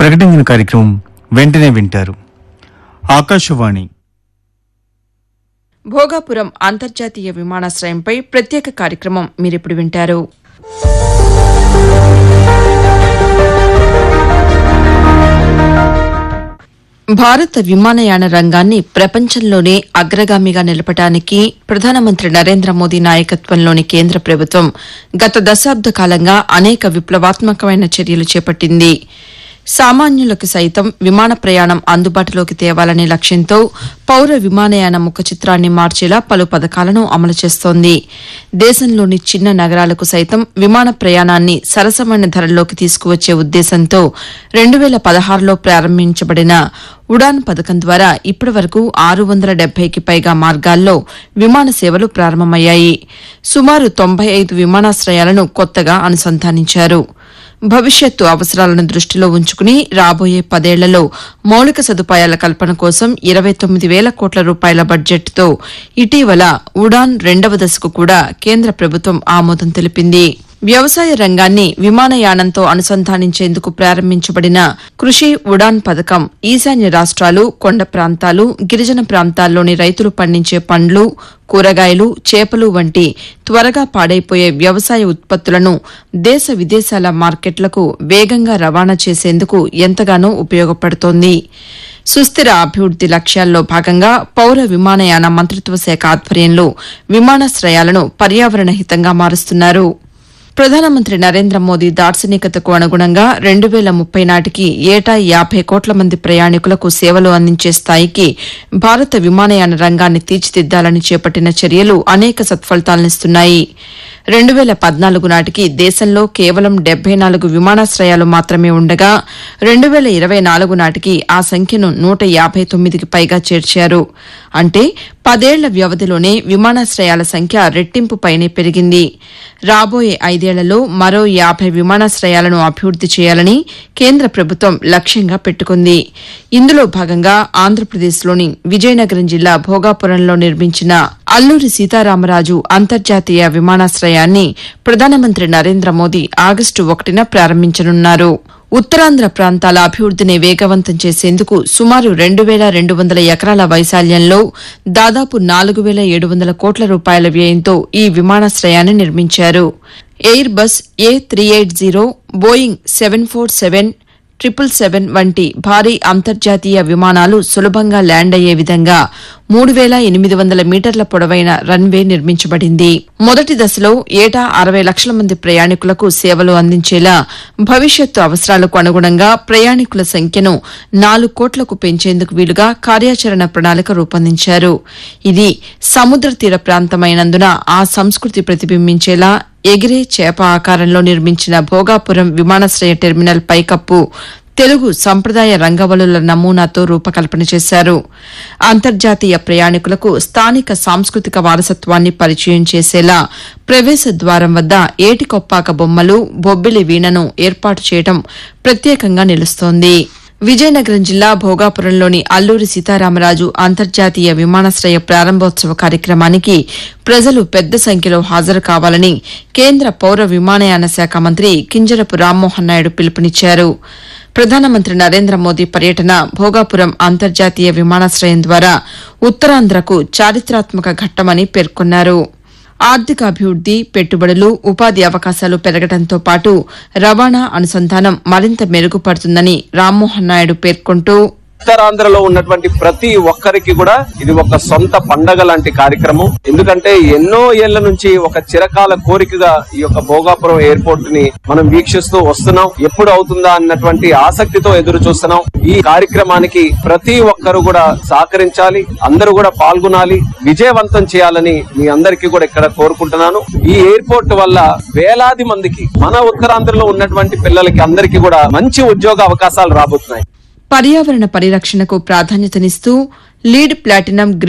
ప్రకటించిన కార్యక్రమం వెంటనే వింటారు ఆకాశవాణి భోగాపురం అంతర్జాతీయ విమానాశ్రయంపై ప్రత్యేక కార్యక్రమం మీరిప్పుడు వింటారు భారత విమానయాన రంగాన్ని ప్రపంచంలోనే అగ్రగామిగా నిలపడానికి ప్రధానమంత్రి నరేంద్ర మోదీ నాయకత్వంలోని కేంద్ర ప్రభుత్వం గత దశాబ్ద కాలంగా అనేక విప్లవాత్మకమైన చర్యలు చేపట్టింది సామాన్యులకు సైతం విమాన ప్రయాణం అందుబాటులోకి తేవాలనే లక్ష్యంతో పౌర విమానయాన ముఖ చిత్రాన్ని మార్చేలా పలు పథకాలను అమలు చేస్తోంది దేశంలోని చిన్న నగరాలకు సైతం విమాన ప్రయాణాన్ని సరసమైన ధరల్లోకి తీసుకువచ్చే ఉద్దేశంతో రెండు వేల పదహారులో ప్రారంభించబడిన ఉడాన్ పథకం ద్వారా ఇప్పటి వరకు ఆరు వందల డెబ్బైకి పైగా మార్గాల్లో విమాన సేవలు ప్రారంభమయ్యాయి సుమారు తొంభై ఐదు విమానాశ్రయాలను కొత్తగా అనుసంధానించారు భవిష్యత్తు అవసరాలను దృష్టిలో ఉంచుకుని రాబోయే పదేళ్లలో మౌలిక సదుపాయాల కల్పన కోసం ఇరవై తొమ్మిది వేల కోట్ల రూపాయల బడ్జెట్తో ఇటీవల ఉడాన్ రెండవ దశకు కూడా కేంద్ర ప్రభుత్వం ఆమోదం తెలిపింది వ్యవసాయ రంగాన్ని విమానయానంతో అనుసంధానించేందుకు ప్రారంభించబడిన కృషి ఉడాన్ పథకం ఈశాన్య రాష్ట్రాలు కొండ ప్రాంతాలు గిరిజన ప్రాంతాల్లోని రైతులు పండించే పండ్లు కూరగాయలు చేపలు వంటి త్వరగా పాడైపోయే వ్యవసాయ ఉత్పత్తులను దేశ విదేశాల మార్కెట్లకు వేగంగా రవాణా చేసేందుకు ఎంతగానో ఉపయోగపడుతోంది సుస్థిర అభివృద్ది లక్ష్యాల్లో భాగంగా పౌర విమానయాన మంత్రిత్వ శాఖ ఆధ్వర్యంలో విమానాశ్రయాలను పర్యావరణ హితంగా మారుస్తున్నారు ప్రధానమంత్రి నరేంద్ర మోదీ దార్శనికతకు అనుగుణంగా రెండు వేల ముప్పై నాటికి ఏటా యాభై కోట్ల మంది ప్రయాణికులకు సేవలు అందించే స్థాయికి భారత విమానయాన రంగాన్ని తీర్చిదిద్దాలని చేపట్టిన చర్యలు అనేక సత్ఫలితాలనిస్తున్నాయి రెండు వేల పద్నాలుగు నాటికి దేశంలో కేవలం డెబ్బై నాలుగు విమానాశ్రయాలు మాత్రమే ఉండగా రెండు వేల ఇరవై నాలుగు నాటికి ఆ సంఖ్యను నూట యాభై తొమ్మిదికి పైగా చేర్చారు అంటే పదేళ్ల వ్యవధిలోనే విమానాశ్రయాల సంఖ్య రెట్టింపు పైనే పెరిగింది రాబోయే ఐదేళ్లలో మరో యాభై విమానాశ్రయాలను అభివృద్ది చేయాలని కేంద్ర ప్రభుత్వం లక్ష్యంగా పెట్టుకుంది ఇందులో భాగంగా ఆంధ్రప్రదేశ్లోని విజయనగరం జిల్లా భోగాపురంలో నిర్మించిన అల్లూరి సీతారామరాజు అంతర్జాతీయ విమానాశ్రయాన్ని ప్రధానమంత్రి నరేంద్ర మోదీ ఆగస్టు ఒకటిన ప్రారంభించనున్నారు ఉత్తరాంధ్ర ప్రాంతాల అభివృద్దిని వేగవంతం చేసేందుకు సుమారు రెండు వేల రెండు వందల ఎకరాల వైశాల్యంలో దాదాపు నాలుగు వేల ఏడు వందల కోట్ల రూపాయల వ్యయంతో ఈ విమానాశ్రయాన్ని నిర్మించారు Airbus A three eight zero Boeing seven four seven triple seven వంటి భారీ అంతర్జాతీయ విమానాలు సులభంగా ల్యాండ్ అయ్యే విధంగా మూడు వేల ఎనిమిది వందల మీటర్ల పొడవైన రన్వే నిర్మించబడింది మొదటి దశలో ఏటా అరవై లక్షల మంది ప్రయాణికులకు సేవలు అందించేలా భవిష్యత్తు అవసరాలకు అనుగుణంగా ప్రయాణికుల సంఖ్యను నాలుగు కోట్లకు పెంచేందుకు వీలుగా కార్యాచరణ ప్రణాళిక రూపొందించారు ఇది సముద్ర తీర ప్రాంతమైనందున ఆ సంస్కృతి ప్రతిబింబించేలా ఎగిరే చేప ఆకారంలో నిర్మించిన భోగాపురం విమానాశ్రయ టెర్మినల్ పైకప్పు తెలుగు సంప్రదాయ రంగవల్లుల నమూనాతో రూపకల్పన చేశారు అంతర్జాతీయ ప్రయాణికులకు స్థానిక సాంస్కృతిక వారసత్వాన్ని పరిచయం చేసేలా ప్రవేశ ద్వారం వద్ద ఏటికొప్పాక బొమ్మలు బొబ్బిలి వీణను ఏర్పాటు చేయడం ప్రత్యేకంగా నిలుస్తోంది విజయనగరం జిల్లా భోగాపురంలోని అల్లూరి సీతారామరాజు అంతర్జాతీయ విమానాశ్రయ ప్రారంభోత్సవ కార్యక్రమానికి ప్రజలు పెద్ద సంఖ్యలో హాజరు కావాలని కేంద్ర పౌర విమానయాన శాఖ మంత్రి కింజరపు రామ్మోహన్ నాయుడు పిలుపునిచ్చారు ప్రధానమంత్రి నరేంద్ర మోదీ పర్యటన భోగాపురం అంతర్జాతీయ విమానాశ్రయం ద్వారా ఉత్తరాంధ్రకు చారిత్రాత్మక ఘట్టమని పేర్కొన్నారు ఆర్థిక అభివృద్ది పెట్టుబడులు ఉపాధి అవకాశాలు పెరగడంతో పాటు రవాణా అనుసంధానం మరింత మెరుగుపడుతుందని రామ్మోహన్ నాయుడు పేర్కొంటూ ఉత్తరాంధ్రలో ఉన్నటువంటి ప్రతి ఒక్కరికి కూడా ఇది ఒక సొంత పండగ లాంటి కార్యక్రమం ఎందుకంటే ఎన్నో ఏళ్ల నుంచి ఒక చిరకాల కోరికగా ఈ యొక్క భోగాపురం ఎయిర్పోర్ట్ ని మనం వీక్షిస్తూ వస్తున్నాం ఎప్పుడు అవుతుందా అన్నటువంటి ఆసక్తితో ఎదురు చూస్తున్నాం ఈ కార్యక్రమానికి ప్రతి ఒక్కరు కూడా సహకరించాలి అందరూ కూడా పాల్గొనాలి విజయవంతం చేయాలని మీ అందరికీ కూడా ఇక్కడ కోరుకుంటున్నాను ఈ ఎయిర్పోర్ట్ వల్ల వేలాది మందికి మన ఉత్తరాంధ్రలో ఉన్నటువంటి పిల్లలకి అందరికీ కూడా మంచి ఉద్యోగ అవకాశాలు రాబోతున్నాయి పర్యావరణ పరిరక్షణకు ప్రాధాన్యతనిస్తూ లీడ్ ప్లాటినం గ్రీన్